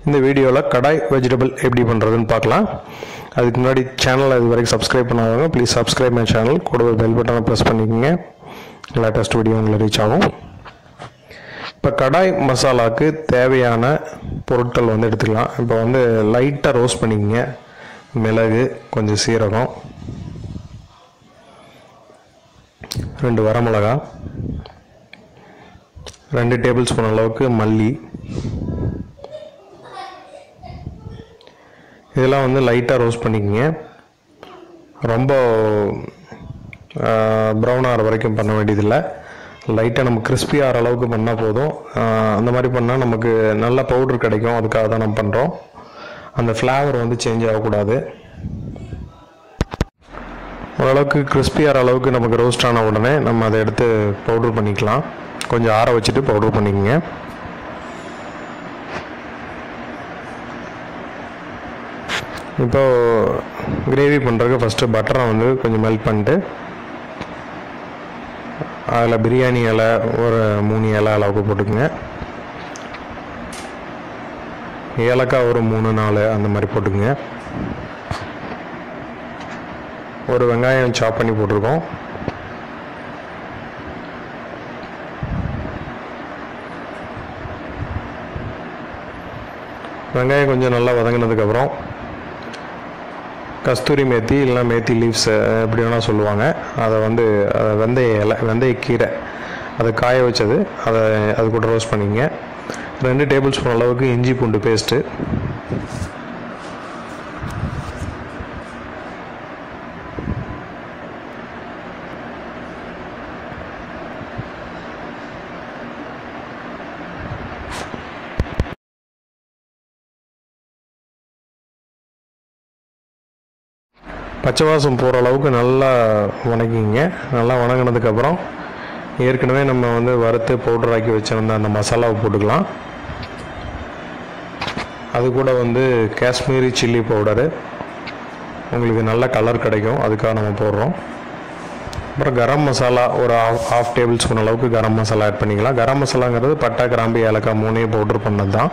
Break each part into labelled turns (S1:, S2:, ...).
S1: இந்த வீடியோவில் கடாய் வெஜிடபிள் எப்படி பண்ணுறதுன்னு பார்க்கலாம் அதுக்கு முன்னாடி சேனலை இது வரைக்கும் சப்ஸ்கிரைப் பண்ணாதவங்க ப்ளீஸ் சப்ஸ்கிரைப் மை சேனல் கூடவே பெல் பட்டனை ப்ரெஸ் பண்ணிக்கோங்க லேட்டஸ்ட் வீடியோ உங்களை ரீச் ஆகும் இப்போ கடாய் மசாலாவுக்கு தேவையான பொருட்கள் வந்து எடுத்துக்கலாம் இப்போ வந்து லைட்டாக ரோஸ்ட் பண்ணிக்கங்க மிளகு கொஞ்சம் சீரகம் ரெண்டு வரமிளகா ரெண்டு டேபிள் ஸ்பூன் அளவுக்கு மல்லி இதெல்லாம் வந்து லைட்டாக ரோஸ்ட் பண்ணிக்கங்க ரொம்ப ப்ரௌன் ஆகிற வரைக்கும் பண்ண வேண்டியதில்லை லைட்டாக நம்ம கிறிஸ்பி ஆகிற அளவுக்கு பண்ணால் போதும் ஆஹ் அந்த மாதிரி பண்ணால் நமக்கு நல்ல பவுடர் கிடைக்கும் அதுக்காக தான் நம்ம பண்ணுறோம் அந்த ஃப்ளேவர் வந்து சேஞ்ச் ஆகக்கூடாது ஓரளவுக்கு கிறிஸ்பி ஆகிற அளவுக்கு நமக்கு ரோஸ்ட் ஆன உடனே நம்ம அதை எடுத்து பவுடர் பண்ணிக்கலாம் கொஞ்சம் ஆற வச்சுட்டு பவுடர் பண்ணிக்கங்க இப்போ கிரேவி பண்ணுறதுக்கு ஃபஸ்ட்டு பட்டரை வந்து கொஞ்சம் மெல்ட் பண்ணிட்டு அதில் பிரியாணி இலை ஒரு மூணு இலை அளவுக்கு போட்டுக்குங்க ஏலக்காய் ஒரு மூணு நாலு அந்த மாதிரி போட்டுக்குங்க ஒரு வெங்காயம் சாப் பண்ணி போட்டிருக்கோம் வெங்காயம் கொஞ்சம் நல்லா வதங்கினதுக்கப்புறம் கஸ்தூரி மேத்தி இல்லைனா மேத்தி லீவ்ஸ் எப்படி வேணால் சொல்லுவாங்க அதை வந்து அதை வெந்தய இலை வெந்தய கீரை அதை காய வச்சது அதை அது கூட ரோஸ்ட் பண்ணிக்கங்க ரெண்டு டேபிள் ஸ்பூன் அளவுக்கு இஞ்சி பூண்டு பேஸ்ட்டு பச்சை வாசம் போகிற அளவுக்கு நல்லா வணக்கிங்க நல்லா வணங்கினதுக்கப்புறம் ஏற்கனவே நம்ம வந்து வறுத்து பவுடர் ஆக்கி வச்சிருந்த அந்த மசாலாவை போட்டுக்கலாம் அது கூட வந்து காஷ்மீரி சில்லி பவுடரு உங்களுக்கு நல்ல கலர் கிடைக்கும் அதுக்காக நம்ம போடுறோம் அப்புறம் கரம் மசாலா ஒரு ஆஃப் ஆஃப் டேபிள் ஸ்பூன் அளவுக்கு கரம் மசாலா ஆட் பண்ணிக்கலாம் கரம் மசாலாங்கிறது பட்டை கிராம்பு ஏலக்காய் மூணையும் பவுடர் பண்ணது தான்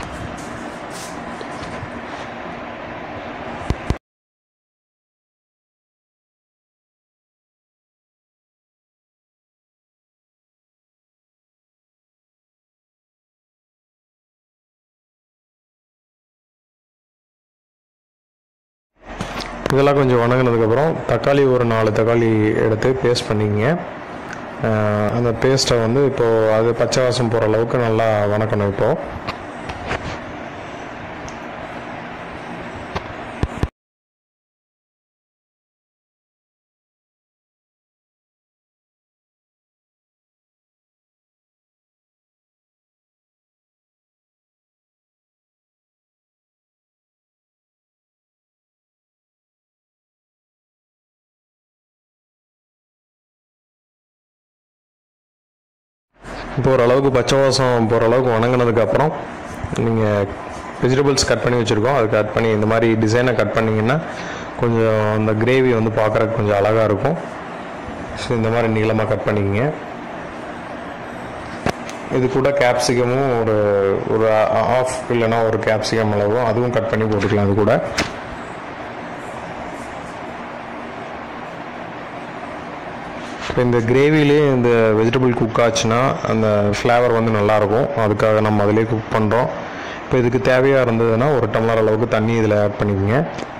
S1: இதெல்லாம் கொஞ்சம் வணங்கினதுக்கப்புறம் தக்காளி ஒரு நாலு தக்காளி எடுத்து பேஸ்ட் பண்ணிக்கங்க அஹ் அந்த பேஸ்ட்டை வந்து இப்போது அது பச்சை வாசம் போகிற அளவுக்கு நல்லா வணக்கணும் இப்போது இப்போ ஓரளவுக்கு பச்சை வாசம் போகிற அளவுக்கு வணங்கினதுக்கப்புறம் நீங்கள் வெஜிடபிள்ஸ் கட் பண்ணி வச்சுருக்கோம் அது கட் பண்ணி இந்த மாதிரி டிசைனை கட் பண்ணிங்கன்னா கொஞ்சம் அந்த கிரேவி வந்து பார்க்குறதுக்கு கொஞ்சம் அழகாக இருக்கும் ஸோ இந்த மாதிரி நீளமாக கட் பண்ணிக்கங்க இது கூட கேப்சிகமும் ஒரு ஒரு ஆஃப் இல்லைன்னா ஒரு கேப்சிகம் அளவும் அதுவும் கட் பண்ணி போட்டுக்கலாம் அது கூட இப்போ இந்த கிரேவிலே இந்த வெஜிடபிள் குக் ஆச்சுன்னா அந்த ஃப்ளேவர் வந்து நல்லாயிருக்கும் அதுக்காக நம்ம அதிலே குக் பண்ணுறோம் இப்போ இதுக்கு தேவையாக இருந்ததுன்னா ஒரு டம்ளர் அளவுக்கு தண்ணி இதில் ஆட் பண்ணிக்கோங்க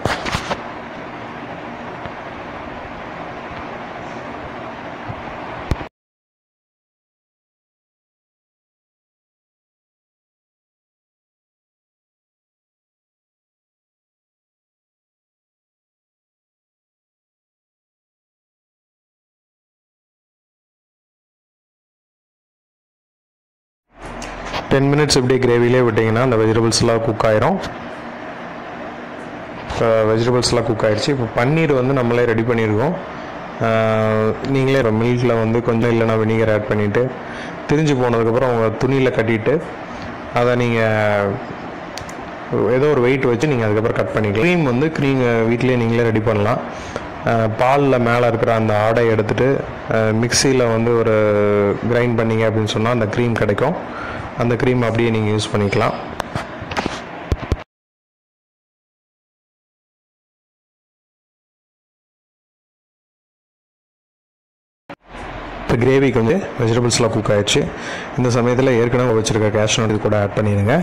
S1: டென் மினிட்ஸ் இப்படியே கிரேவிலே விட்டிங்கன்னா அந்த வெஜிடபிள்ஸ்லாம் குக் ஆயிரும் இப்போ வெஜிடபிள்ஸ்லாம் குக் ஆயிடுச்சு இப்போ பன்னீர் வந்து நம்மளே ரெடி பண்ணியிருக்கோம் ஆஹ் நீங்களே மில்கில் வந்து கொஞ்சம் இல்லைன்னா வினிகர் ஆட் பண்ணிவிட்டு திரிஞ்சு போனதுக்கப்புறம் உங்கள் துணியில் கட்டிட்டு அதை நீங்கள் ஏதோ ஒரு வெயிட் வச்சு நீங்கள் அதுக்கப்புறம் கட் பண்ணிக்கலாம் க்ரீம் வந்து க்ரீம் வீட்லேயே நீங்களே ரெடி பண்ணலாம் பாலில் மேலே இருக்கிற அந்த ஆடை எடுத்துட்டு மிக்சியில் வந்து ஒரு கிரைண்ட் பண்ணீங்க அப்படின்னு சொன்னால் அந்த க்ரீம் கிடைக்கும் அந்த க்ரீம் அப்படியே நீங்கள் யூஸ் பண்ணிக்கலாம் இப்போ கிரேவி கொஞ்சம் வெஜிடபிள்ஸ்லாம் குக் ஆயிடுச்சு இந்த சமயத்தில் ஏற்கனவே வச்சுருக்க கேஷ்நட் இது கூட ஆட் பண்ணிடுங்க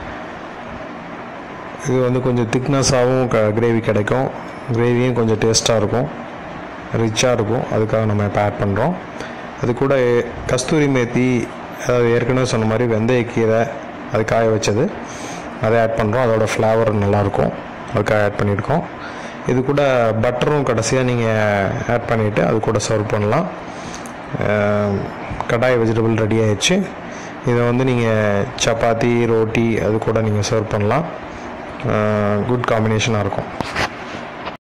S1: இது வந்து கொஞ்சம் திக்னஸாகவும் க கிரேவி கிடைக்கும் கிரேவியும் கொஞ்சம் டேஸ்ட்டாக இருக்கும் ரிச்சாக இருக்கும் அதுக்காக நம்ம இப்போ ஆட் பண்ணுறோம் அது கூட கஸ்தூரி மேத்தி அதாவது ஏற்கனவே சொன்ன மாதிரி வெந்தயக்கீரை அது காய வச்சது அதை ஆட் பண்ணுறோம் அதோட ஃப்ளேவர் நல்லாயிருக்கும் அதுக்காக ஆட் பண்ணியிருக்கோம் இது கூட பட்டரும் கடைசியாக நீங்கள் ஆட் பண்ணிவிட்டு அது கூட சர்வ் பண்ணலாம் அஹ் கடாய் வெஜிடபிள் ரெடி ஆயிடுச்சு இதை வந்து நீங்கள் சப்பாத்தி ரோட்டி அது கூட நீங்கள் சர்வ் பண்ணலாம் குட் காம்பினேஷனாக இருக்கும்